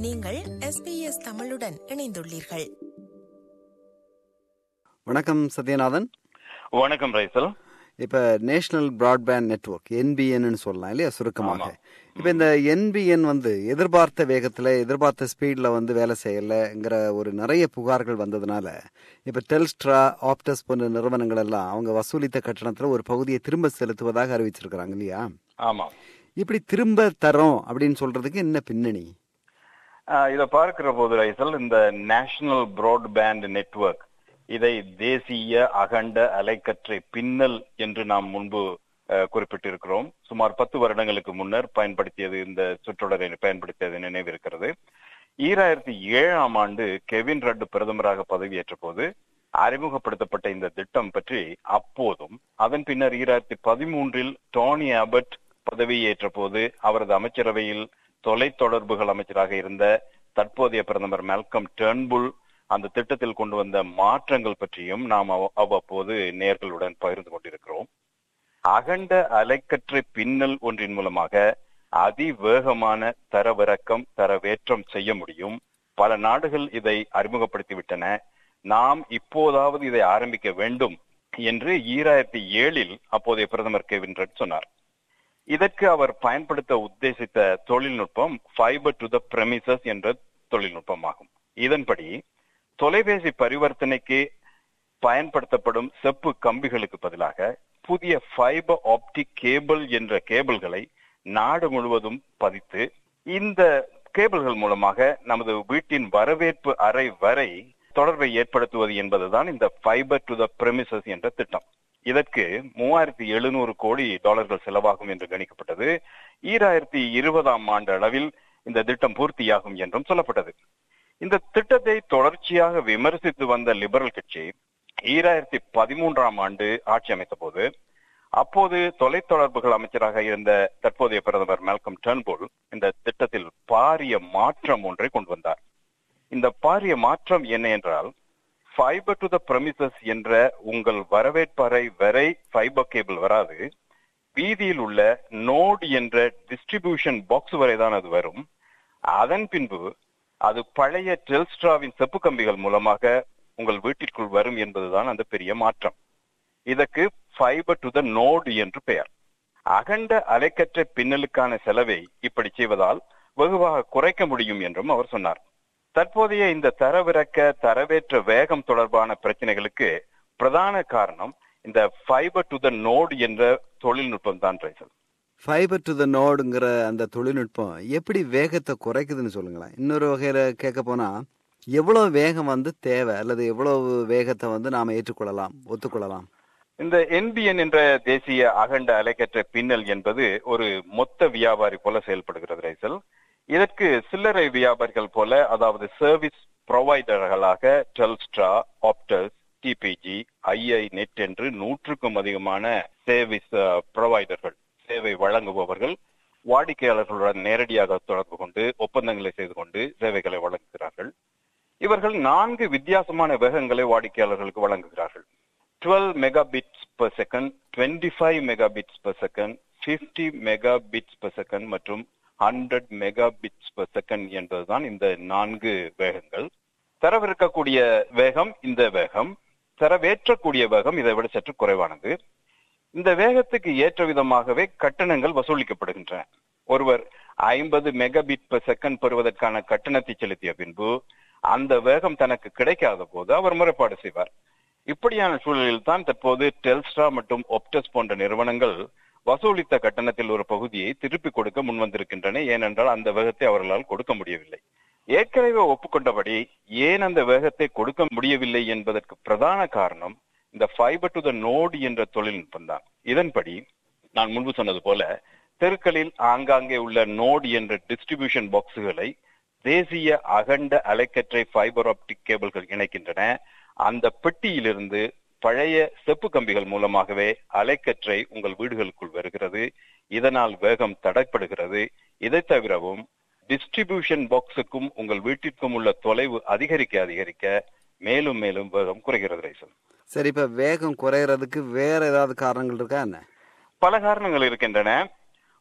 நீங்கள் SBS தமிழுடன் இணைந்துள்ளீர்கள் வணக்கம் சத்யநாதன் வணக்கம் ரைசல் இப்ப நேஷனல் பிராட்பேண்ட் நெட்வொர்க் என்பிஎன்னு சொல்லலாம் இல்லையா சுருக்கமாக இப்ப இந்த என்பிஎன் வந்து எதிர்பார்த்த வேகத்துல எதிர்பார்த்த ஸ்பீட்ல வந்து வேலை செய்யலைங்கிற ஒரு நிறைய புகார்கள் வந்ததுனால இப்ப டெல்ஸ்ட்ரா ஆப்டஸ் போன்ற நிறுவனங்கள் எல்லாம் அவங்க வசூலித்த கட்டணத்துல ஒரு பகுதியை திரும்ப செலுத்துவதாக அறிவிச்சிருக்கிறாங்க இல்லையா ஆமா இப்படி திரும்ப தரோம் அப்படின்னு சொல்றதுக்கு என்ன பின்னணி ஆஹ் இத பார்க்கிற போது ரைசல் இந்த நேஷனல் பிராட்பேண்ட் நெட்வொர்க் இதை தேசிய அகண்ட அலைக்கற்றை பின்னல் என்று நாம் முன்பு ஆஹ், குறிப்பிட்டிருக்கிறோம் சுமார் பத்து வருடங்களுக்கு முன்னர் பயன்படுத்தியது இந்த சொற்றொடரை பயன்படுத்தியது நினைவிருக்கிறது ஈராயிரத்தி ஏழாம் ஆண்டு கெவின் ரட் பிரதமராக பதவியேற்ற போது அறிமுகப்படுத்தப்பட்ட இந்த திட்டம் பற்றி அப்போதும் அதன் பின்னர் ஈராயிரத்தி பதிமூன்றில் டோனி அபட் பதவியேற்ற போது அவரது அமைச்சரவையில் தொலைத்தொடர்புகள் அமைச்சராக இருந்த தற்போதைய பிரதமர் மெல்கம் டெர்ன்புல் அந்த திட்டத்தில் கொண்டு வந்த மாற்றங்கள் பற்றியும் நாம் அவ- அவ்வப்போது நேர்களுடன் பகிர்ந்து கொண்டிருக்கிறோம் அகண்ட அலைக்கற்றை பின்னல் ஒன்றின் மூலமாக அதிவேகமான தரவிறக்கம் தரவேற்றம் செய்ய முடியும் பல நாடுகள் இதை அறிமுகப்படுத்திவிட்டன நாம் இப்போதாவது இதை ஆரம்பிக்க வேண்டும் என்று ஈராயிரத்தி ஏழில் அப்போதைய பிரதமர் கெவின் ரெட் சொன்னார் இதற்கு அவர் பயன்படுத்த உத்தேசித்த தொழில்நுட்பம் ஃபைபர் டு த பிரமிசஸ் என்ற தொழில்நுட்பமாகும் இதன்படி தொலைபேசி பரிவர்த்தனைக்கு பயன்படுத்தப்படும் செப்பு கம்பிகளுக்கு பதிலாக புதிய ஃபைபர் ஆப்டிக் கேபிள் என்ற கேபிள்களை நாடு முழுவதும் பதித்து இந்த கேபிள்கள் மூலமாக நமது வீட்டின் வரவேற்பு அறை வரை தொடர்பை ஏற்படுத்துவது என்பதுதான் இந்த ஃபைபர் டு த பிரமிசஸ் என்ற திட்டம் இதற்கு மூவாயிரத்தி எழுநூறு கோடி டாலர்கள் செலவாகும் என்று கணிக்கப்பட்டது ஈராயிரத்தி இருபதாம் ஆண்டு அளவில் இந்த திட்டம் பூர்த்தியாகும் என்றும் சொல்லப்பட்டது இந்த திட்டத்தை தொடர்ச்சியாக விமர்சித்து வந்த லிபரல் கட்சி ஈராயிரத்தி பதிமூன்றாம் ஆண்டு ஆட்சி அமைத்த போது அப்போது தொலைத்தொடர்புகள் அமைச்சராக இருந்த தற்போதைய பிரதமர் மெல்கம் டர்ன்புல் இந்த திட்டத்தில் பாரிய மாற்றம் ஒன்றை கொண்டு வந்தார் இந்த பாரிய மாற்றம் என்ன என்றால் ஃபைபர் டு த பிரமிசஸ் என்ற உங்கள் வரவேற்பறை வரை ஃபைபர் கேபிள் வராது வீதியில் உள்ள நோட் என்ற டிஸ்ட்ரிபியூஷன் பாக்ஸ் வரை தான் அது வரும் அதன் பின்பு அது பழைய டெல்ஸ்ட்ராவின் செப்பு கம்பிகள் மூலமாக உங்கள் வீட்டிற்குள் வரும் என்பதுதான் அந்த பெரிய மாற்றம் இதற்கு ஃபைபர் டு த நோடு என்று பெயர் அகண்ட அலைக்கற்ற பின்னலுக்கான செலவை இப்படி செய்வதால் வெகுவாக குறைக்க முடியும் என்றும் அவர் சொன்னார் தற்போதைய இந்த தரவிறக்க தரவேற்ற வேகம் தொடர்பான பிரச்சனைகளுக்கு பிரதான காரணம் இந்த ஃபைபர் டு த நோடு என்ற தொழில்நுட்பம் தான் ரைசல் ஃபைபர் டு த நோடுங்கிற அந்த தொழில்நுட்பம் எப்படி வேகத்தை குறைக்குதுன்னு சொல்லுங்களேன் இன்னொரு வகையில கேட்க போனா எவ்வளவு வேகம் வந்து தேவை அல்லது எவ்வளவு வேகத்தை வந்து நாம ஏற்றுக்கொள்ளலாம் ஒத்துக்கொள்ளலாம் இந்த என்பிஎன் என்ற தேசிய அகண்ட அலைக்கற்ற பின்னல் என்பது ஒரு மொத்த வியாபாரி போல செயல்படுகிறது ரைசல் இதற்கு சில்லறை வியாபாரிகள் போல அதாவது சர்வீஸ் ப்ரொவைடர்களாக Telstra Optus TPG iiNet என்று நூற்றுக்கும் அதிகமான சர்வீஸ் ப்ரொவைடர்கள் சேவை வழங்குபவர்கள் வாடிக்கையாளர்களுடன் நேரடியாக தொடர்பு கொண்டு ஒப்பந்தங்களை செய்து கொண்டு சேவைகளை வழங்குகிறார்கள் இவர்கள் நான்கு வித்தியாசமான வேகங்களை வாடிக்கையாளர்களுக்கு வழங்குகிறார்கள் 12 megabits per second, 25 megabits per second, 50 megabits per second மற்றும் 100 megabits per second என்பதுதான் இந்த நான்கு வேகங்கள் தரவிருக்கக்கூடிய வேகம் இந்த வேகம் தரவேற்றக்கூடிய வேகம் இதை விட சற்று குறைவானது இந்த வேகத்துக்கு ஏற்ற விதமாகவே கட்டணங்கள் வசூலிக்கப்படுகின்றன ஒருவர் ஐம்பது மெகாபிட் per செகண்ட் பெறுவதற்கான கட்டணத்தை செலுத்திய பின்பு அந்த வேகம் தனக்கு கிடைக்காத போது அவர் முறைப்பாடு செய்வார் இப்படியான சூழலில் தான் தற்போது டெல்ஸ்ட்ரா மற்றும் ஒப்டஸ் போன்ற நிறுவனங்கள் வசூலித்த கட்டணத்தில் ஒரு பகுதியை திருப்பிக் கொடுக்க முன்வந்திருக்கின்றன ஏனென்றால் அந்த வேகத்தை அவர்களால் கொடுக்க முடியவில்லை ஏற்கனவே ஒப்புக்கொண்டபடி ஏன் அந்த வேகத்தை கொடுக்க முடியவில்லை என்பதற்கு பிரதான காரணம் இந்த ஃபைபர் டு த நோடு என்ற தொழில்நுட்பம் தான் இதன்படி நான் முன்பு சொன்னது போல தெருக்களில் ஆங்காங்கே உள்ள நோடு என்ற டிஸ்ட்ரிபியூஷன் பாக்ஸுகளை தேசிய அகண்ட அலைக்கற்றை ஃபைபர் ஆப்டிக் கேபிள்கள் இணைக்கின்றன அந்த பெட்டியிலிருந்து பழைய செப்பு கம்பிகள் மூலமாகவே அலைக்கற்றை உங்கள் வீடுகளுக்குள் வருகிறது இதனால் வேகம் தடைப்படுகிறது இதை தவிரவும் டிஸ்ட்ரிபியூஷன் பாக்ஸுக்கும் உங்கள் வீட்டிற்கும் உள்ள தொலைவு அதிகரிக்க அதிகரிக்க மேலும் மேலும் வேகம் குறைகிறது ரைசல் சரி இப்ப வேகம் குறையறதுக்கு வேற ஏதாவது காரணங்கள் இருக்கா என்ன பல காரணங்கள் இருக்கின்றன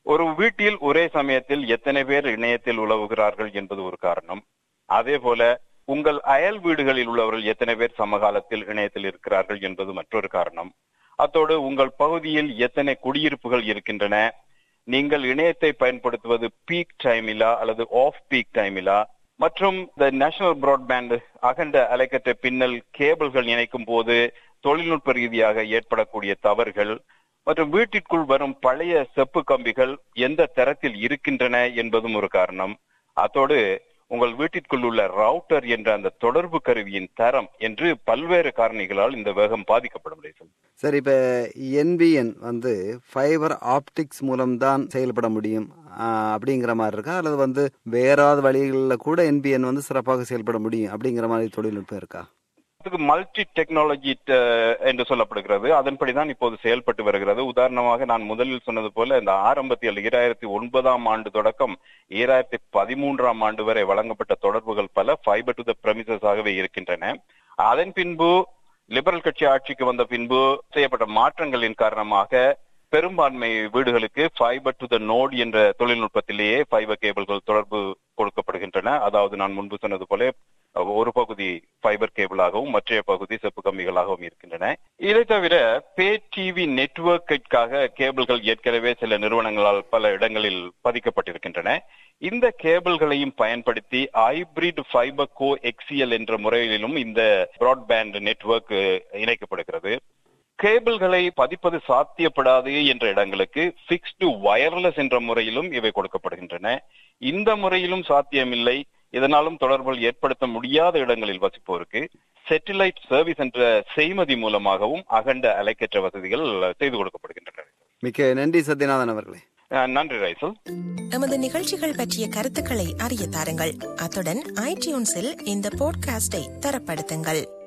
ஒரு வீட்டில் ஒரே சமயத்தில் எத்தனை பேர் இணையத்தில் உலவுகிறார்கள் என்பது ஒரு காரணம் அதே போல உங்கள் அயல் வீடுகளில் உள்ளவர்கள் எத்தனை பேர் சமகாலத்தில் இணையத்தில் இருக்கிறார்கள் என்பது மற்றொரு காரணம் அத்தோடு உங்கள் பகுதியில் எத்தனை குடியிருப்புகள் இருக்கின்றன நீங்கள் இணையத்தை பயன்படுத்துவது பீக் டைமிலா அல்லது ஆஃப் பீக் டைமிலா மற்றும் இந்த நேஷனல் பிராட்பேண்ட் அகண்ட அலைக்கற்ற பின்னல் கேபிள்கள் இணைக்கும் போது தொழில்நுட்ப ரீதியாக ஏற்படக்கூடிய தவறுகள் மற்றும் வீட்டிற்குள் வரும் பழைய செப்பு கம்பிகள் எந்த தரத்தில் இருக்கின்றன என்பதும் ஒரு காரணம் அத்தோடு உங்கள் வீட்டிற்குள் உள்ள ரவுட்டர் என்ற அந்த தொடர்பு கருவியின் தரம் என்று பல்வேறு காரணிகளால் இந்த வேகம் பாதிக்கப்படும் லேசன். சரி இப்ப என்பிஎன் வந்து ஃபைபர் ஆப்டிக்ஸ் மூலம்தான் செயல்பட முடியும் ஆஹ், அப்படிங்கிற மாதிரி இருக்கா அல்லது வந்து வேறாவது வழிகளில் கூட என்பிஎன் வந்து சிறப்பாக செயல்பட முடியும் அப்படிங்கிற மாதிரி தொழில்நுட்பம் இருக்கா அதுக்கு மல்டி டெக்னாலஜி என்று சொல்லப்படுகிறது அதன்படிதான் இப்போது செயல்பட்டு வருகிறது உதாரணமாக நான் முதலில் சொன்னது போல இந்த ஆரம்பத்தில் ஈராயிரத்தி ஒன்பதாம் ஆண்டு தொடக்கம் ஈராயிரத்தி பதிமூன்றாம் ஆண்டு வரை வழங்கப்பட்ட தொடர்புகள் பல ஃபைபர் டு த பிரமிசஸ் ஆகவே இருக்கின்றன அதன் பின்பு லிபரல் கட்சி ஆட்சிக்கு வந்த பின்பு செய்யப்பட்ட மாற்றங்களின் காரணமாக பெரும்பான்மை வீடுகளுக்கு ஃபைபர் டு த நோட் என்ற தொழில்நுட்பத்திலேயே ஃபைபர் கேபிள்கள் தொடர்பு கொடுக்கப்படுகின்றன அதாவது நான் முன்பு சொன்னது போல ஒரு பகுதி ஃபைபர் கேபிளாகவும் மற்றைய பகுதி செப்பு கம்பிகளாகவும் இருக்கின்றன இதை தவிர பே டிவி நெட்வொர்க்கிற்காக கேபிள்கள் ஏற்கனவே சில நிறுவனங்களால் பல இடங்களில் பதிக்கப்பட்டிருக்கின்றன இந்த கேபிள்களையும் பயன்படுத்தி ஹைபிரிட் ஃபைபர் கோ எக்ஸிஎல் என்ற முறையிலும் இந்த பிராட்பேண்ட் நெட்வொர்க் இணைக்கப்படுகிறது கேபிள்களை பதிப்பது சாத்தியப்படாது என்ற இடங்களுக்கு பிக்ஸ்டு வயர்லெஸ் என்ற முறையிலும் இவை கொடுக்கப்படுகின்றன இந்த முறையிலும் சாத்தியமில்லை இதனாலும் தொடர்புகள் ஏற்படுத்த முடியாத இடங்களில் வசிப்போருக்கு செட்டிலைட் சர்வீஸ் என்ற செய்மதி மூலமாகவும் அகண்ட அலைக்கற்ற வசதிகள் செய்து கொடுக்கப்படுகின்றன மிக்க நன்றி சத்யநாதன் அவர்களே அஹ் நன்றி ரைசல் எமது நிகழ்ச்சிகள் பற்றிய கருத்துக்களை அறிய தாருங்கள் அத்துடன் ஐடியூன்ஸில் இந்த போட்காஸ்டை தரப்படுத்துங்கள்